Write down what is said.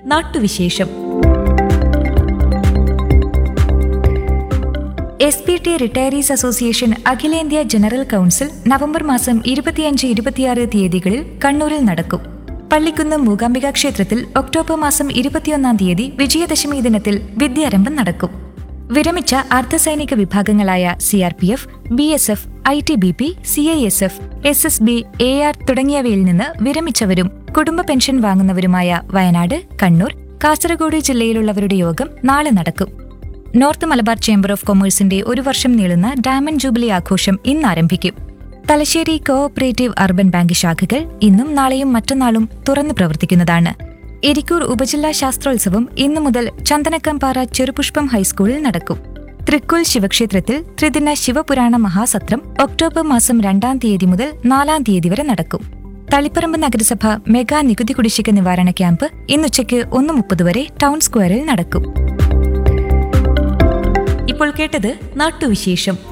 നാട്ടുവിശേഷം S P T retirees association അഖിലേന്ത്യാ general council November മാസം ഇരുപത്തിയഞ്ച് ഇരുപത്തിയാറ് തീയതികളിൽ കണ്ണൂരിൽ നടക്കും പള്ളിക്കുന്ന് മൂകാംബിക ക്ഷേത്രത്തിൽ ഒക്ടോബർ മാസം ഇരുപത്തിയൊന്നാം തീയതി വിജയദശമി ദിനത്തിൽ വിദ്യാരംഭം നടക്കും വിരമിച്ച അർദ്ധസൈനിക വിഭാഗങ്ങളായ C R P F B S F I T B P C I S F S S B A R തുടങ്ങിയവയിൽ നിന്ന് വിരമിച്ചവരും കുടുംബ പെൻഷൻ വാങ്ങുന്നവരുമായ വയനാട് കണ്ണൂർ കാസർഗോഡ് ജില്ലയിലുള്ളവരുടെ യോഗം നാളെ നടക്കും നോർത്ത് മലബാർ ചേംബർ ഓഫ് കൊമേഴ്സിന്റെ ഒരു വർഷം നീളുന്ന ഡയമണ്ട് ജൂബിലി ആഘോഷം ഇന്ന് ആരംഭിക്കും തലശ്ശേരി കോഓപ്പറേറ്റീവ് അർബൻ ബാങ്ക് ശാഖകൾ ഇന്നും നാളെയും മറ്റന്നാളും തുറന്നു പ്രവർത്തിക്കുന്നതാണ് എരിക്കൂർ ഉപജില്ലാ ശാസ്ത്രോത്സവം ഇന്നു മുതൽ ചന്ദനക്കമ്പാറ ചെറുപുഷ്പം ഹൈസ്കൂളിൽ നടക്കും തൃക്കുൽ ശിവക്ഷേത്രത്തിൽ ത്രിദിന ശിവപുരാണ മഹാസത്രം ഒക്ടോബർ മാസം രണ്ടാം തീയതി മുതൽ നാലാം തീയതി വരെ നടക്കും തളിപ്പറമ്പ് നഗരസഭ മെഗാ നികുതി കുടിശ്ശിക നിവാരണ ക്യാമ്പ് ഇന്നുച്ചയ്ക്ക് ഒന്ന് മുപ്പത് വരെ ടൗൺ സ്ക്വയറിൽ നടക്കും ഇപ്പോൾ കേട്ടത് നാട്ടുവിശേഷം